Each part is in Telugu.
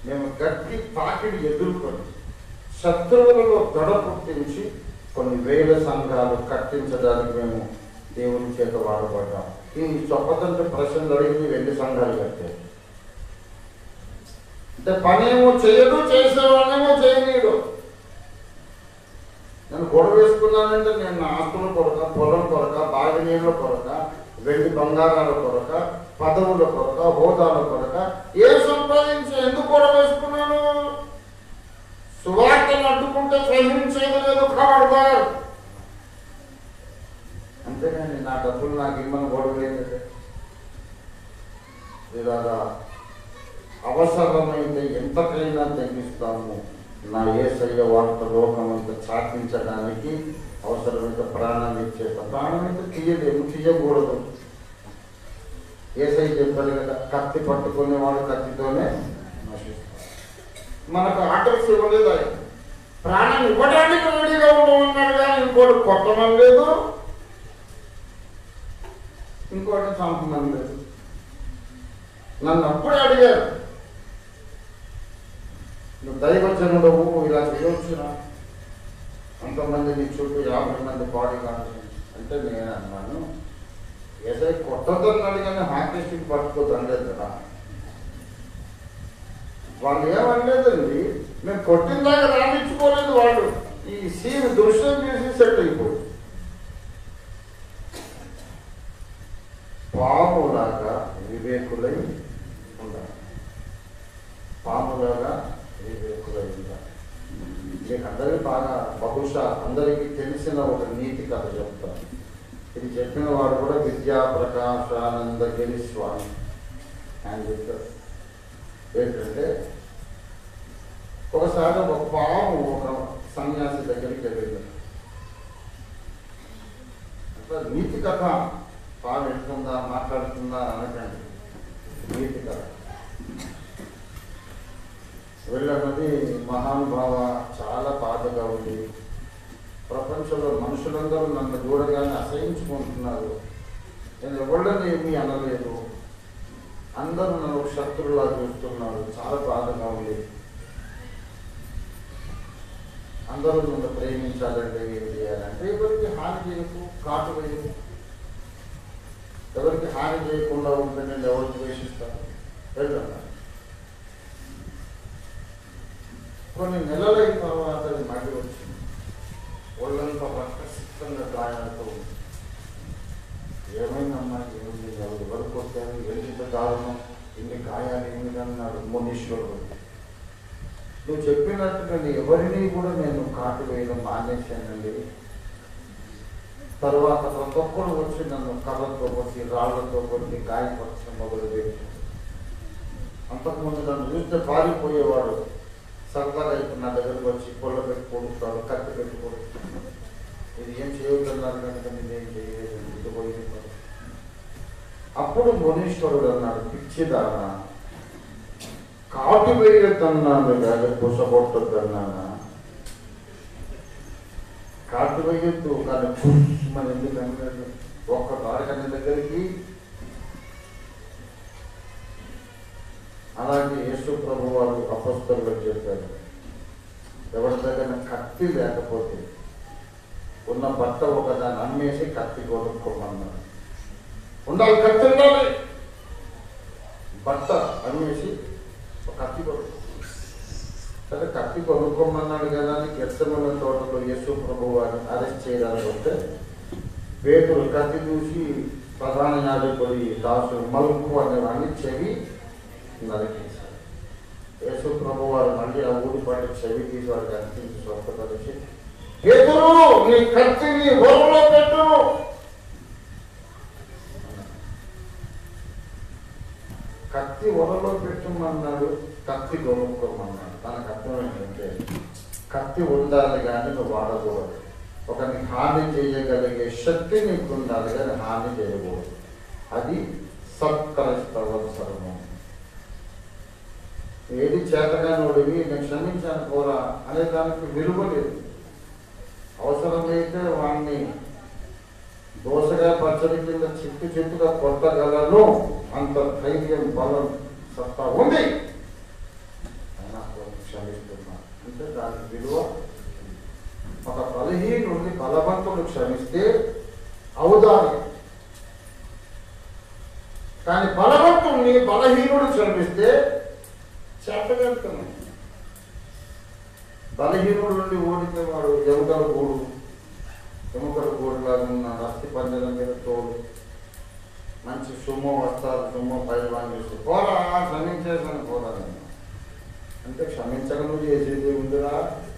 మేము గట్టి తాకిడి ఎదుర్కొని శత్రువులలో దొడ పుట్టించి కొన్ని వేల సంఘాలు కట్టించడానికి మేము దేవుని చేత వాడబడ్డాం ఈ స్వతంత్ర ప్రశ్నలు అడిగి వెళ్ళి సంఘాలు కట్టారు అంటే పనేమో చేయడు చేసేవాళ్ళేమో చేయనీయడు నేను గొడవ వేసుకున్నానంటే నేను నా ఆస్తుల కొరక పొలం కొరక బావి నీళ్ళ కొరక వెండి బంగారాల కొరక పదవుల కొరక హోదాల కొరక ఏ సంపాదించి ఎందుకు గొడవ వేసుకున్నాను సువార్తను అడ్డుకుంటే సహించేది లేదు ఖబర్దార్ అంతేగాని నా డబ్బులు నాకు ఇమ్మని గొడవ లేదు ఇలాగా అవసరమైతే ఎంతకైనా తగ్గిస్తాము నా ఏసయ్య వార్త లోకమంతా చాటించడానికి అవసరమైతే ప్రాణం ఇచ్చేస్తా ప్రాణం అయితే తీయలేము తీయకూడదు ఏసై చెప్పారు కదా కత్తి పట్టుకునేవాడు కత్తితోనే నశిస్తాడు మనకు ఆటల్స్ ఇవ్వలేదు ఆయన ప్రాణం ఇవ్వడానికి రెడీగా ఉండమన్నాడు కానీ ఇంకోటి కొట్టమని లేదు ఇంకోటి చంపమని లేదు నన్ను అప్పుడే అడిగారు నువ్వు దైవజనుడవు ఇలా చేయవచ్చునా అంతమంది నీ చుట్టూ యాభై మంది బాడీ గార్డ్స్ అంటే నేను అన్నాను ఏసై కొట్టదని అడిగానే హాకీస్టిక్ పట్టుకోద్దు అనలేదు కదా వాళ్ళు ఏమనలేదండి మేము కొట్టిన దాకా రాణించుకోలేదు వాళ్ళు ఈ సీన్ దృశ్యం చేసి సెట్ అయిపోయింది పాములాగా వివేకులై ఉండాలి పాములాగా వివేకులై ఉండాలి మీకు అందరికీ బాగా బహుశా అందరికీ తెలిసిన ఒక నీతి కథ చెప్తాను ఇది చెప్పిన వాడు కూడా విద్యా ప్రకాశానంద గిరి స్వామి ఆయన చెప్తారు ఏంటంటే ఒకసారి ఒక పాము ఒక సన్యాసి దగ్గరికి వెళ్ళింది అట్లా నీతి కథ పాము వెళ్తుందా మాట్లాడుతుందా అనకండి నీతి కథ వెళ్ళన్నది మహానుభావ చాలా బాధగా ఉంది ప్రపంచంలో మనుషులందరూ నన్ను చూడగానే అసహించుకుంటున్నారు నేను ఎవళ్ళని ఏమీ అనలేదు అందరూ నన్ను ఒక శత్రువులా చూస్తున్నారు చాలా బాధగా ఉంది అందరూ నన్ను ప్రేమించాలంటే ఏం చేయాలంటే ఎవరికి హాని చేయకు కాటు వేయకు ఎవరికి హాని చేయకుండా ఉంటే నేను ఎవరు ద్వేషిస్తాను వెళ్ళన్నా కొన్ని నెలలైన తర్వాత అది మళ్ళీ వచ్చింది ఒళ్ళంతా రక్తసిక్తంగా గాయాలతో ఉంది ఏమైందమ్మా ఏమిటి ఎవరు వరకు వచ్చారు ఎంత దారుణం ఇన్ని గాయాలు ఏమిటి అన్నాడు మునీశ్వరుడు నువ్వు చెప్పినట్టు నేను ఎవరిని కూడా నేను కాటు వేయడం మానేశానండి తర్వాత ప్రతి ఒక్కరు వచ్చి నన్ను కర్రతో కొట్టి రాళ్లతో కొట్టి గాయపరచడం మొదలుపెట్టి అంతకుముందు నన్ను చూస్తే పారిపోయేవాడు సరదాగా ఇప్పుడు నా దగ్గరకు వచ్చి పొల్ల పెట్టి పొడుస్తాడు కత్తి పెట్టి పొడుస్తాడు ఇది ఏం చేయొద్దన్నారు కనుక నేనేం చేయలేదు ఇది పోయింది అప్పుడు మునీశ్వరుడు అన్నాడు పిచ్చిదానా కాటు వేయొద్దన్నాను కాదు పుసగొట్టొద్దన్నానా కాటు వేయొద్దు కానీ మన ఎందుకు అన్నాడు ఒక్క తారకన్న దగ్గరికి అలాగే యేసు ప్రభు వారు అపస్తులకు చెప్పారు ఎవరి దగ్గర కత్తి లేకపోతే ఉన్న బట్ట ఒకదాన్ని అమ్మేసి కత్తి కొనుక్కోమన్నారు ఉండాలి కత్తి ఉండాలి బట్ట అమ్మేసి ఒక కత్తి కొనుక్కో సరే కత్తి కొనుక్కోమన్నాడు కదా అని గెచ్చమల తోటలో యేసు ప్రభు వారిని అరెస్ట్ చేయడానికి వస్తే పేతులు కత్తి చూసి ప్రధాన యాజకుడి దాసు మలుపు అనేవాడిని చెవి నరికేశారు యేసు ప్రభు వారు మళ్ళీ ఆ ఊరి పాటి చెవి తీసి వారికి అనిపించి స్వస్థపరిచి పేతురు నీ కత్తిని వరలో పెట్టు కత్తి వరలో పెట్టమన్నాడు కత్తి కొనుక్కోమన్నాడు తనకు అర్థం ఏంటంటే కత్తి ఉండాలి కానీ నువ్వు వాడకూడదు ఒకరిని హాని చేయగలిగే శక్తి నీకు ఉండాలి కానీ హాని చేయకూడదు అది సత్కరిస్తవసరము ఏది చేతగానోడివి నేను క్షమించాను పోరా అనే దానికి విలువ లేదు అవసరమైతే వాణ్ణి దోసగా పచ్చడి కింద చిత్తు చిత్తుగా కొట్టగలను అంత ధైర్యం బలం సత్తా ఉంది క్షమిస్తున్నా అంటే దానికి విలువ ఒక బలహీనుడిని బలవంతుడు క్షమిస్తే ఔదార్యం కానీ బలవంతుడిని బలహీనుడు క్షమిస్తే చెప్పగలుగుతున్నాం బలహీనుడు నుండి ఓడితే వాడు ఎముకల గూడు ఎముకల గూడులాగా ఉన్న అస్థి పంజల మీద తోడు మంచి సుమో వస్తారు సుమో పైవాన్ చేసి పోరా క్షమించేసాను పోరా నేను అంటే క్షమించక నువ్వు చేసేది ఉందిరా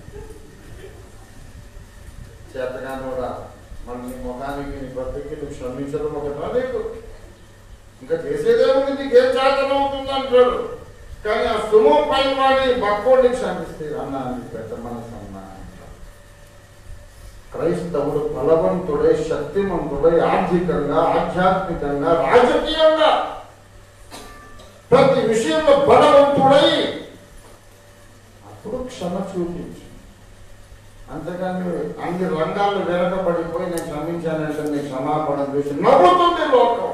చేతగాని కూడా మళ్ళీ నీ ముఖానికి నీ బ్రతికి నువ్వు క్షమించడం ఒకటా నీకు ఇంకా చేసేదే ఉంది నీకేం చేతనం అవుతుంది అంటాడు కానీ ఆ సుమో పైవాని బక్కోడిని క్షమిస్తే అన్న నీకు పెద్ద మనసు అన్నా అంటాడు. క్రైస్తవుడు బలవంతుడై శక్తిమంతుడై ఆర్థికంగా ఆధ్యాత్మికంగా రాజకీయంగా ప్రతి విషయంలో బలవంతుడై అప్పుడు క్షమ చూపించు అంతేకాని అన్ని రంగాల్లో వెనకబడిపోయి నేను క్షమించానంటే నీ క్షమాపణ చూసి నవ్వుతుంది లోకం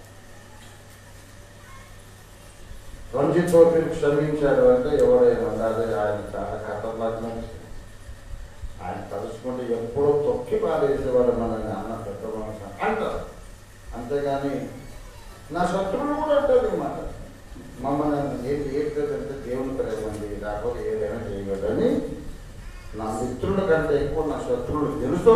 రంజిత్ చౌదరిని క్షమించాడు అంటే ఎవడైనా అదే ఆయన చాలా ఖతర్నాక్ మనిషి ఆయన తలుచుకుంటే ఎప్పుడో తొక్కి పారేసేవాడు మనల్ని అన్న పెద్ద మనిషి అంటారు అంతేగాని నా శత్రువులు కూడా అంటారు మాట మమ్మల్ని ఏది ఏంటంటే దేవుని ప్రేమండి లేకపోతే ఏదైనా చేయగలడని నా మిత్రుల కంటే ఎక్కువ నా శత్రువులు తెలుసు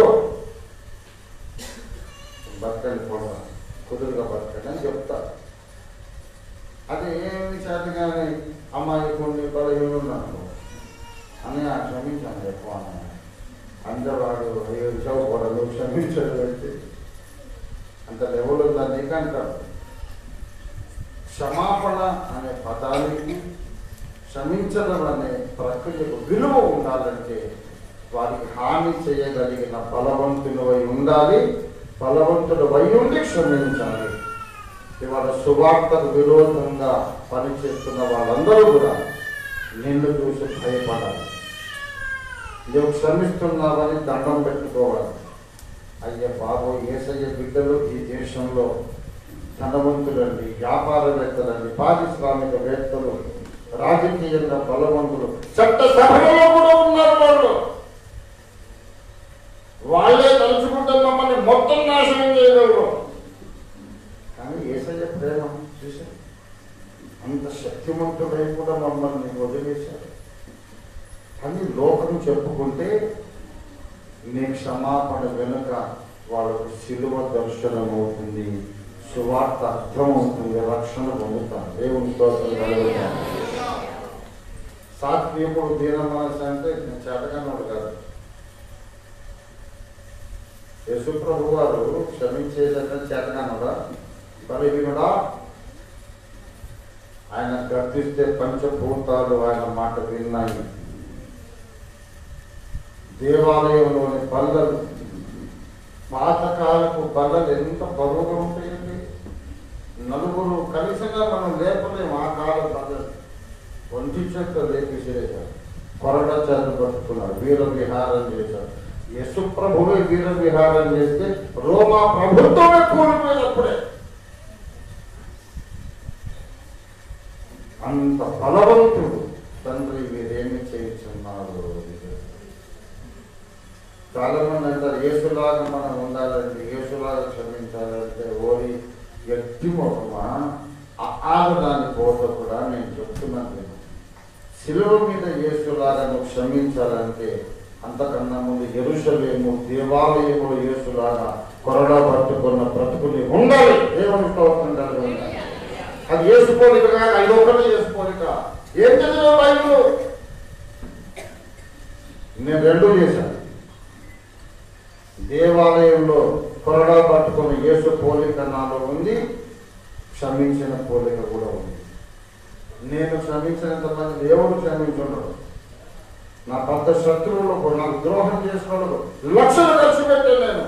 బతకండి కూడా కుదురుగా బతకండి అని చెప్తా అది ఏమి చేత కానీ అమ్మాయి కొన్ని బలహీనున్నాను అని ఆ క్షమించాను ఎక్కువ అన్నాను అందవాడు ఏడ్చావు కూడా నువ్వు క్షమించడు అంటే అంత లెవెల్ ఉందా నీకు అంటారు క్షమాపణ అనే పదానికి క్షమించడం అనే ప్రక్రియకు విలువ ఉండాలంటే వారికి హాని చేయగలిగిన బలవంతుడు అయి ఉండాలి బలవంతుడు వై ఉండి క్షమించాలి ఇవాళ సువార్తకు విరోధంగా పనిచేస్తున్న వాళ్ళందరూ కూడా నిన్ను చూసి భయపడాలి నువ్వు క్షమిస్తున్నావని దండం పెట్టుకోవాలి అయ్య బాబు ఏసయ్య బిడ్డలు ఈ దేశంలో ధనవంతులండి వ్యాపారవేత్తలండి పారిశ్రామికవేత్తలు రాజకీయంగా బలవంతులు చట్ట సభలో కూడా ఉన్నారు వాళ్ళు వాళ్ళే తలుచుకుంటే మమ్మల్ని మొత్తం నాశనం చేయగలరు కానీ ఏసయ్య ప్రేమ చూశారు అంత శక్తివంతుడై కూడా మమ్మల్ని వదిలేశారు అని లోకం చెప్పుకుంటే నీ క్షమాపణ వెనుక వాళ్ళకు శిలువ దర్శనం అవుతుంది సువార్త అర్థం అవుతుంది రక్షణ పొందుతాను దేవుని స్తోత్రం కలుగుతాను సాత్వీయకుడు దీన మనసు అంటే నేను చేతగానోడు కాదు యశుప్రభు వారు క్షమించేదంటే చేతగానోడా బలహీనుడా ఆయన గర్తిస్తే పంచభూతాలు ఆయన మాట విన్నాయి దేవాలయంలోని బల్లలు పాతకాలపు బల్లలు ఎంత బరువుగా ఉంటాయండి నలుగురు కలిసిగా మనం లేపలేము ఆ కాల బల్లలు ఒంటి చెక్క లేపేసేసారు కొరడ చేత పట్టుకున్నారు వీర విహారం చేశారు యశు ప్రభువే వీర విహారం చేస్తే రోమా ప్రభుత్వమే కూలిపోయినప్పుడే అంత బలవంతుడు తండ్రి మీరేమి చేయించున్నారు చాలా మంది అంటారు ఏసులాగా మనం ఉండాలంటే ఏసులాగా క్షమించాలంటే ఓరి ఎట్టి మొహమా ఆగదాని పోత కూడా నేను చెప్తున్నాను నేను శిలువ మీద యేసులాగా నువ్వు క్షమించాలంటే అంతకన్నా ముందు ఎరుషలేము దేవాలయములు యేసులాగా కొరడా పట్టుకున్న బ్రతుకుని ఉండాలి దేవుని స్తోత్రం కలిగి ఉండాలి అది వేసుకోలేక కాదు అది ఒకటే వేసుకోలేక ఏం చదివా బైబిల్ నేను రెండు చేశాను దేవాలయంలో కొరడా పట్టుకున్న యేసు పోలిక నాలో ఉంది క్షమించిన పోలిక కూడా ఉంది నేను క్షమించినంత మంది ఎవరు క్షమించుండరు నా పెద్ద శత్రువులు కూడా నాకు ద్రోహం చేసిన వాళ్ళు లక్షలు ఖర్చు పెట్టాను నేను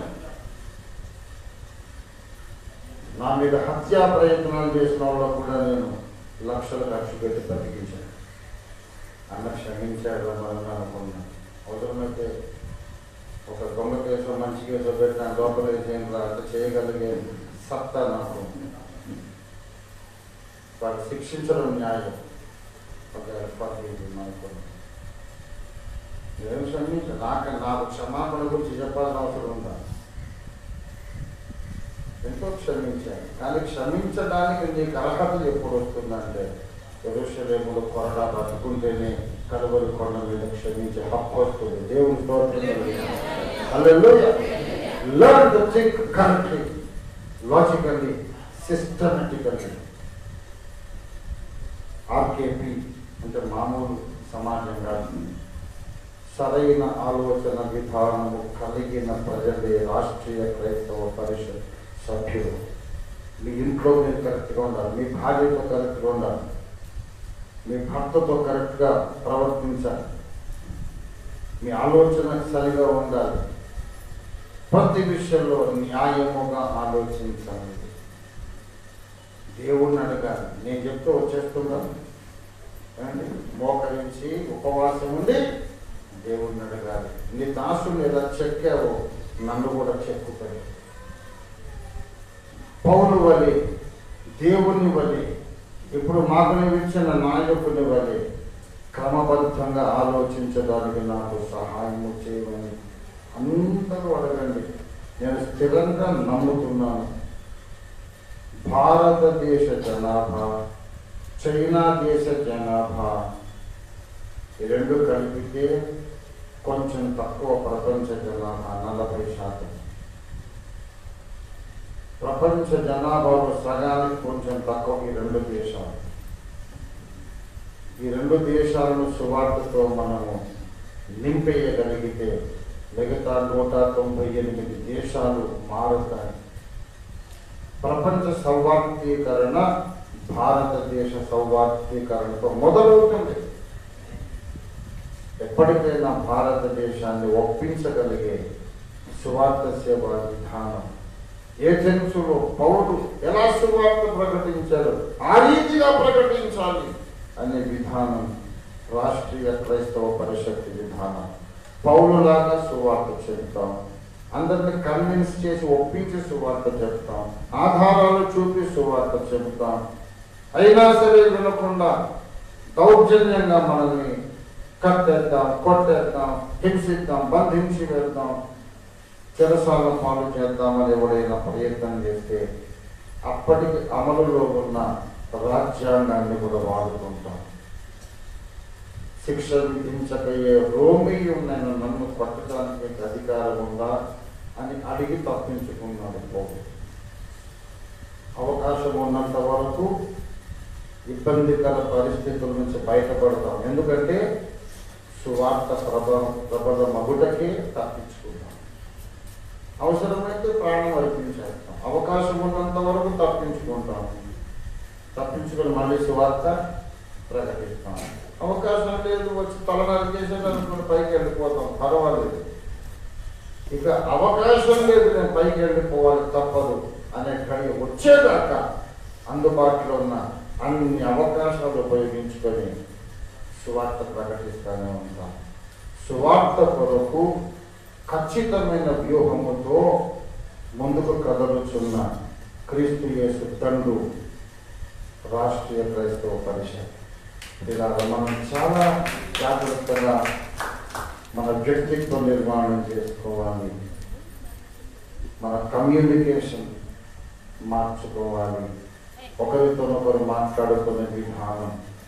నా మీద హత్యా ప్రయత్నాలు చేసిన వాళ్ళకు కూడా నేను లక్షలు ఖర్చు పెట్టి బతికించాను అన్న క్షమించాడు అని అనుకున్నా అవసరమైతే ఒక దొంగ కేసు మంచి కేసు పెట్టిన లోపల వేసేం అంటే చేయగలిగే సత్తా నాకు ఉంది. వాడు శిక్షించడం న్యాయం ఒక ఏర్పాటు ఇది మనకు నేను క్షమించ నాకు నాకు క్షమాపణ గురించి చెప్పాల్సిన అవసరం ఉందా ఎంతో క్షమించాను కానీ క్షమించడానికి నీకు అర్హత ఎప్పుడు వస్తుందంటే ఎరుషలేములు కొరడా బతుకుంటేనే కలువరి కొండ మీద క్షమించే హక్కు వస్తుంది దేవుని స్తోత్రం learn to think correctly logically systematically RKP అంటే మామూలు సమాజం కాదు సరైన ఆలోచన విధానము కలిగిన ప్రజలే రాష్ట్రీయ క్రైస్తవ పరిషత్ సభ్యులు మీ ఇంట్లో మీరు కరెక్ట్గా ఉండాలి మీ భార్యతో కరెక్ట్గా ఉండాలి మీ భర్తతో కరెక్ట్గా ప్రవర్తించాలి మీ ఆలోచన సరిగా ఉండాలి ప్రతి విషయంలో న్యాయముగా ఆలోచించాలి దేవుణ్ణి అడగాలి నేను చెప్తూ వచ్చేస్తున్నాను ఏమండి మోకరించి ఉపవాసం ఉండి దేవుణ్ణి అడగాలి నీ దాసుని ఎలా చెక్కావో నన్ను కూడా చెక్కుతాయి పౌరు వలె దేవుని వలె ఇప్పుడు మాకు ఇచ్చిన నాయకుని వలె క్రమబద్ధంగా ఆలోచించడానికి నాకు సహాయం చేయమని అందరూ అడగండి నేను స్థిరంగా నమ్ముతున్నాను భారతదేశ జనాభా చైనా దేశ జనాభా ఈ రెండు కలిపితే కొంచెం తక్కువ ప్రపంచ జనాభా నలభై శాతం ప్రపంచ జనాభాలో సగానికి కొంచెం తక్కువ ఈ రెండు దేశాలు ఈ రెండు దేశాలను సువార్తతో మనము నింపేయగలిగితే మిగతా నూట తొంభై ఎనిమిది దేశాలు మారుతాయి ప్రపంచ సౌవార్తీకరణ భారతదేశ సౌవార్తీకరణతో మొదలవుతుంది ఎప్పటికైనా భారతదేశాన్ని ఒప్పించగలిగే సువార్త సేవా విధానం ఏజెన్సులో పౌరులు ఎలా సువార్త ప్రకటించారు ఆ రీతిగా ప్రకటించాలి అనే విధానం రాష్ట్రీయ క్రైస్తవ పరిషత్ విధానం పౌరులాగా సువార్త చెబుతాం అందరిని కన్విన్స్ చేసి ఒప్పించి సువార్త చెప్తాం ఆధారాలు చూపి సువార్త చెబుతాం అయినా సరే వినకుండా దౌర్జన్యంగా మనల్ని కట్టేద్దాం కొట్టేద్దాం హింసిద్దాం బంధించి వేద్దాం చెరసాల పాలు చేద్దామని ఎవడైనా ప్రయత్నం చేస్తే అప్పటికి అమలులో ఉన్న రాజ్యాంగాన్ని కూడా వాడుకుంటాం శిక్ష విధించకయ్యే రోమియున్నైన నన్ను పట్టడానికి నీకు అధికారం ఉందా అని అడిగి తప్పించుకున్నాడు పోగు అవకాశం ఉన్నంత వరకు ఇబ్బందికర పరిస్థితుల నుంచి బయటపడతాం ఎందుకంటే సువార్త ప్రభ ప్రబల మగుటకే తప్పించుకుంటాం అవసరమైతే ప్రాణం అర్పించేస్తాం అవకాశం ఉన్నంత వరకు తప్పించుకుంటాం తప్పించుకొని మళ్ళీ సువార్త ప్రకటిస్తాం అవకాశం లేదు వచ్చి తలనాలు చేసేటనుకుని పైకి వెళ్ళిపోతాం పర్వాలేదు ఇక అవకాశం లేదు నేను పైకి వెళ్ళిపోవాలి తప్పదు అనే కడి వచ్చేదాకా అందుబాటులో ఉన్న అన్ని అవకాశాలు ఉపయోగించుకొని సువార్త ప్రకటిస్తూనే ఉంటాం సువార్త కొరకు ఖచ్చితమైన వ్యూహముతో ముందుకు కదలుచున్న క్రీస్తు యేసు తండ్రు రాష్ట్రీయ క్రైస్తవ పరిషత్ ఇలా మనం చాలా జాగ్రత్తగా మన వ్యక్తిత్వ నిర్మాణం చేసుకోవాలి మన కమ్యూనికేషన్ మార్చుకోవాలి ఒకరితోనొకరు మాట్లాడుకునే విధానం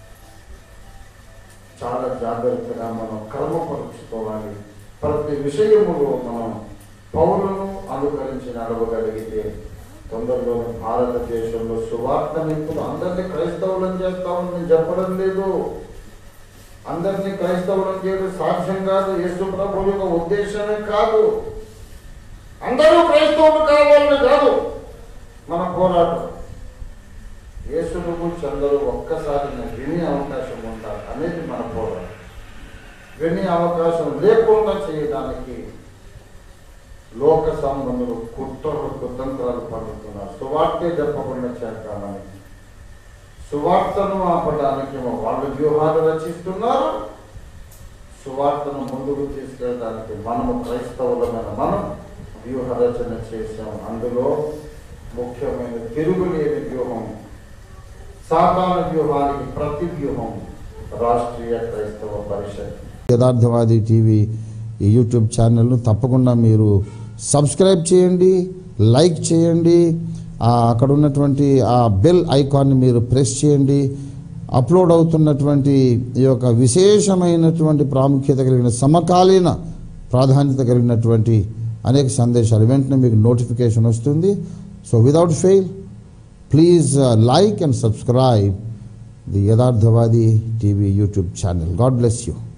చాలా జాగ్రత్తగా మనం క్రమపరుచుకోవాలి ప్రతి విషయములో మనం పౌరులను అనుకరించి నడవగలిగితే తొందరలోనే భారతదేశంలో సువార్త నింపులు అందరినీ క్రైస్తవులను చేస్తామని నేను చెప్పడం లేదు అందరినీ క్రైస్తవులను చేయడం సాధ్యం కాదు యేసు ప్రభు యొక్క ఉద్దేశమే కాదు అందరూ క్రైస్తవులు కావాలని కాదు మన పోరాటం యేసును గురించి అందరూ ఒక్కసారి వినే అవకాశం ఉండాలి అనేది మన పోరాటం వినే అవకాశం లేకుండా చేయడానికి లోక సంబంధులు కుట్రలు కుతంత్రాలు పడుతున్నారు సువార్తే చెప్పకుండా చేద్దామని సువార్తను ఆపడానికి వాళ్ళు వ్యూహాలు రచిస్తున్నారు సువార్తను ముందుకు తీసుకెళ్ళడానికి మనము క్రైస్తవులమైన మనం వ్యూహ రచన చేశాం అందులో ముఖ్యమైన తిరుగులేని వ్యూహం సాధారణ వ్యూహానికి ప్రతి వ్యూహం రాష్ట్రీయ క్రైస్తవ పరిషత్ యథార్థవాది టీవీ ఈ యూట్యూబ్ ఛానల్ను తప్పకుండా మీరు సబ్స్క్రైబ్ చేయండి లైక్ చేయండి ఆ అక్కడ ఉన్నటువంటి ఆ బెల్ ఐకాన్ని మీరు ప్రెస్ చేయండి అప్లోడ్ అవుతున్నటువంటి ఈ యొక్క విశేషమైనటువంటి ప్రాముఖ్యత కలిగిన సమకాలీన ప్రాధాన్యత కలిగినటువంటి అనేక సందేశాలు వెంటనే మీకు నోటిఫికేషన్ వస్తుంది so without fail please like and subscribe the Yatharthavadi TV YouTube channel God bless you